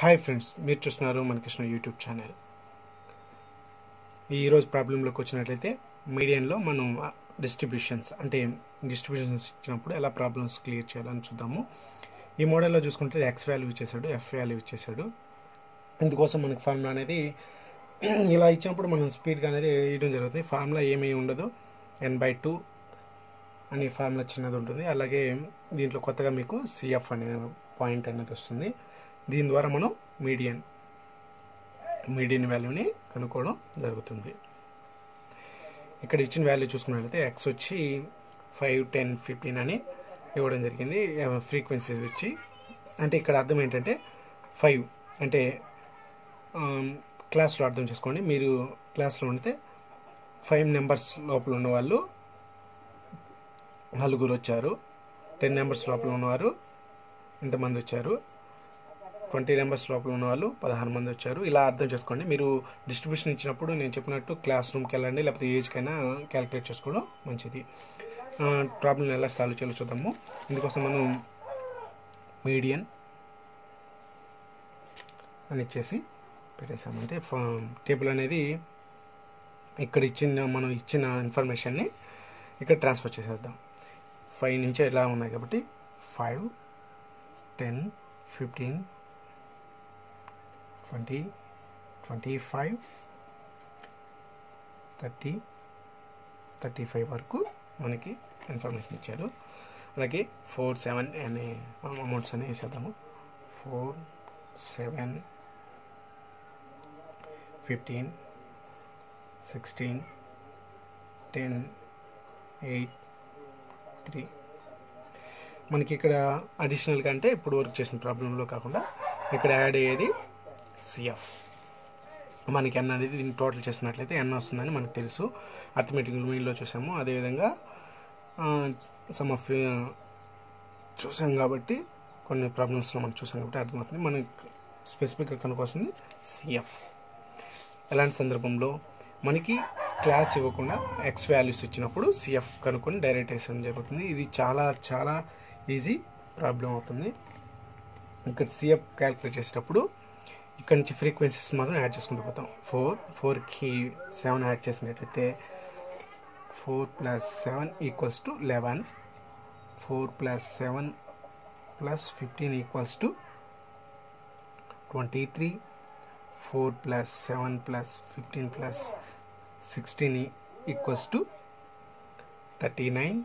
hi friends మీరు చూస్తున్నారు మనకృష్ణ YouTube channel ఈరోజు ప్రాబ్లంలోకి వచ్చినట్లయితే మీడియంలో మనం డిస్ట్రిబ్యూషన్స్ అంటే డిస్ట్రిబ్యూషన్స్ ఇచ్చినప్పుడు ఎలా ప్రాబ్లమ్స్ క్లియర్ చేయాలని చూద్దాము ఈ మోడల్లో చూసుకుంటే ఎక్స్ వాల్యూ ఇచ్చేసాడు ఎఫ్ వాల్యూ ఇచ్చేసాడు ఇందుకోసం మనకి ఫార్ములా అనేది ఇలా ఇచ్చినప్పుడు మనం స్పీడ్గా అనేది వేయడం జరుగుతుంది ఫార్ములా ఏమీ ఉండదు ఎన్ బై టూ అని ఫార్ములా చిన్నది ఉంటుంది అలాగే దీంట్లో కొత్తగా మీకు సిఎఫ్ అనే పాయింట్ అనేది వస్తుంది దీని ద్వారా మనం మీడియన్ మీడియన్ వాల్యూని కనుక్కోవడం జరుగుతుంది ఇక్కడ ఇచ్చిన వాల్యూ చూసుకున్నట్లయితే ఎక్స్ వచ్చి ఫైవ్ టెన్ ఫిఫ్టీన్ అని ఇవ్వడం జరిగింది ఫ్రీక్వెన్సీస్ వచ్చి అంటే ఇక్కడ అర్థం ఏంటంటే ఫైవ్ అంటే క్లాస్లో అర్థం చేసుకోండి మీరు క్లాస్లో ఉంటే ఫైవ్ నెంబర్స్ లోపల ఉన్నవాళ్ళు నలుగురు వచ్చారు టెన్ నెంబర్స్ లోపల ఉన్నవారు ఇంతమంది వచ్చారు ట్వంటీ నెంబర్స్ లోపల ఉన్న వాళ్ళు పదహారు మంది వచ్చారు ఇలా అర్థం చేసుకోండి మీరు డిస్ట్రిబ్యూషన్ ఇచ్చినప్పుడు నేను చెప్పినట్టు క్లాస్ రూమ్కి వెళ్ళండి లేకపోతే ఏజ్కైనా క్యాలిక్యులేట్ చేసుకోవడం మంచిది ప్రాబ్లం ఎలా సాల్వ్ చేయాలో చూద్దాము ఇందుకోసం మనం మీడియన్ అని ఇచ్చేసి పెట్టేసామంటే టేబుల్ అనేది ఇక్కడ ఇచ్చిన మనం ఇచ్చిన ఇన్ఫర్మేషన్ని ఇక్కడ ట్రాన్స్ఫర్ చేసేద్దాం ఫైవ్ నుంచి ఎలా ఉన్నాయి కాబట్టి five ten fifteen twenty twenty five thirty thirty five వరకు మనకి ఇన్ఫర్మేషన్ ఇచ్చాడు అలాగే ఫోర్ సెవెన్ అనే అమౌంట్స్ అని వేసేద్దాము four seven fifteen sixteen ten eight three మనకి ఇక్కడ అడిషనల్గా అంటే ఇప్పుడు వర్క్ చేసిన ప్రాబ్లంలో కాకుండా ఇక్కడ యాడ్ అయ్యేది సిఎఫ్ మనకి ఎన్ అనేది దీన్ని టోటల్ చేసినట్లయితే ఎన్ వస్తుందని మనకు తెలుసు అర్థమెటిక్ మీల్లో చూసాము అదేవిధంగా సమ్ ఆఫ్ చూసాం కాబట్టి కొన్ని ప్రాబ్లమ్స్లో మనం చూసాం కాబట్టి అర్థమవుతుంది మనకి స్పెసిఫిక్గా కనుకోవాల్సింది సిఎఫ్ ఎలాంటి సందర్భంలో మనకి క్లాస్ ఇవ్వకుండా ఎక్స్ వాల్యూస్ ఇచ్చినప్పుడు సిఎఫ్ కనుక్కొని డైరెక్ట్ వేసడం జరుగుతుంది ఇది చాలా చాలా ఈజీ ప్రాబ్లం అవుతుంది ఇక్కడ సిఎఫ్ క్యాలిక్యులేట్ చేసేటప్పుడు ఇక్కడ నుంచి ఫ్రీక్వెన్సీస్ మాత్రం యాడ్ చేసుకుంటూ పోతాం ఫోర్ ఫోర్కి సెవెన్ యాడ్ చేసినట్లయితే four plus seven equals to eleven four plus seven plus fifteen equals to twenty three four plus seven plus fifteen plus sixteen equals to thirty nine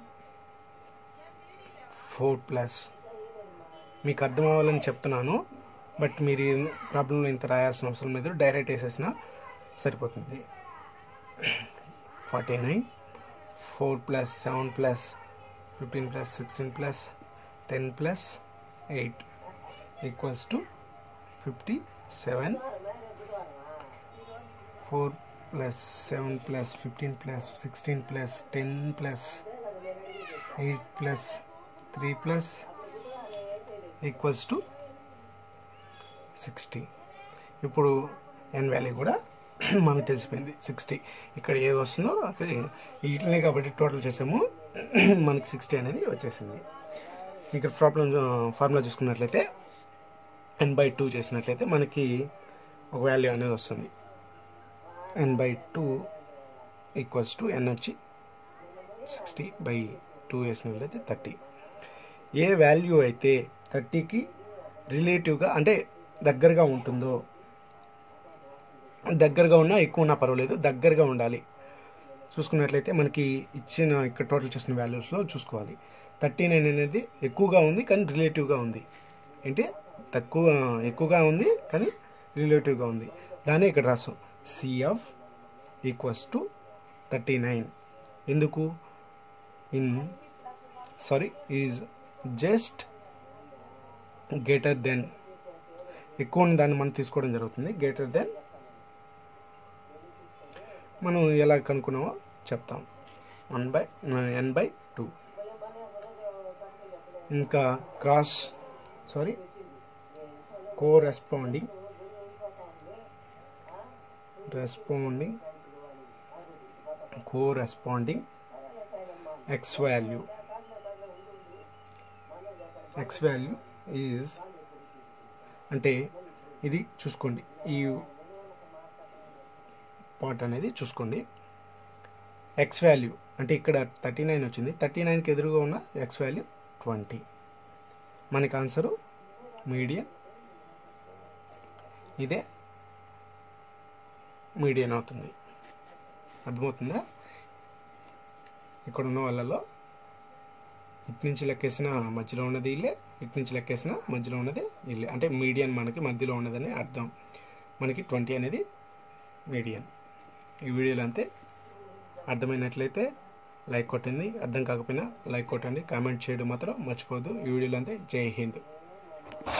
four plus మీకు అర్థం అవ్వాలని చెప్తున్నాను but మీరు ప్రాబ్లంలో ఇంత రాయాల్సిన అవసరం లేదు డైరెక్ట్ వేసేసినా సరిపోతుంది forty nine four plus seven plus fifteen plus sixteen plus ten plus eight equals to fifty seven four plus seven plus fifteen plus sixteen plus ten plus eight plus three plus equals to sixty ఇప్పుడు N value కూడా మనకు తెలిసిపోయింది sixty ఇక్కడ ఏది వస్తుందో అక్కడ వీటినే కాబట్టి టోటల్ చేసాము మనకి సిక్స్టీ అనేది వచ్చేసింది ఇక్కడ ప్రాబ్లం ఫార్ములా చూసుకున్నట్లయితే ఎన్ బై టూ చేసినట్లయితే మనకి ఒక వాల్యూ అనేది వస్తుంది N by two equals to N వచ్చి సిక్స్టీ బై టూ వేసినట్లయితే థర్టీ ఏ వాల్యూ అయితే థర్టీకి రిలేటివ్గా అంటే దగ్గరగా ఉంటుందో దగ్గరగా ఉన్నా ఎక్కువ ఉన్నా పర్వాలేదు దగ్గరగా ఉండాలి చూసుకున్నట్లయితే మనకి ఇచ్చిన ఇక్కడ టోటల్ చేసిన వాల్యూస్లో చూసుకోవాలి థర్టీ నైన్ అనేది ఎక్కువగా ఉంది కానీ రిలేటివ్గా ఉంది ఏంటి తక్కువ ఎక్కువగా ఉంది కానీ రిలేటివ్గా ఉంది దాన్ని ఇక్కడ రాసాం CF equals to thirty nine ఎందుకు in sorry is just greater than ఎక్కువ ఉన్న దాన్ని మనం తీసుకోవడం జరుగుతుంది గ్రేటర్ దెన్ మనం ఎలా కనుక్కున్నామో చెప్తాం one by N by two ఇంకా cross sorry corresponding responding corresponding X value X value is అంటే ఇది చూసుకోండి ఈ పార్ట్ అనేది చూసుకోండి ఎక్స్ వాల్యూ అంటే ఇక్కడ థర్టీ నైన్ వచ్చింది థర్టీ నైన్కి ఎదురుగా ఉన్న ఎక్స్ వాల్యూ ట్వంటీ మనకి ఆన్సరు మీడియన్ ఇదే మీడియన్ అవుతుంది అర్థమవుతుందా ఇక్కడ ఉన్న వాళ్ళలో ఇటు నుంచి లెక్కేసిన మధ్యలో ఉన్నది ఇల్లే ఇటు నుంచి లెక్కేసిన మధ్యలో ఉన్నది ఇల్లే అంటే మీడియన్ మనకి మధ్యలో ఉన్నదని అర్థం మనకి ట్వంటీ అనేది మీడియన్ ఈ వీడియోలో అంతే అర్థమైనట్లయితే లైక్ కొట్టింది అర్థం కాకపోయినా లైక్ కొట్టండి కామెంట్ చేయడం మాత్రం మర్చిపోవద్దు ఈ వీడియోలో అంతే జై హింద్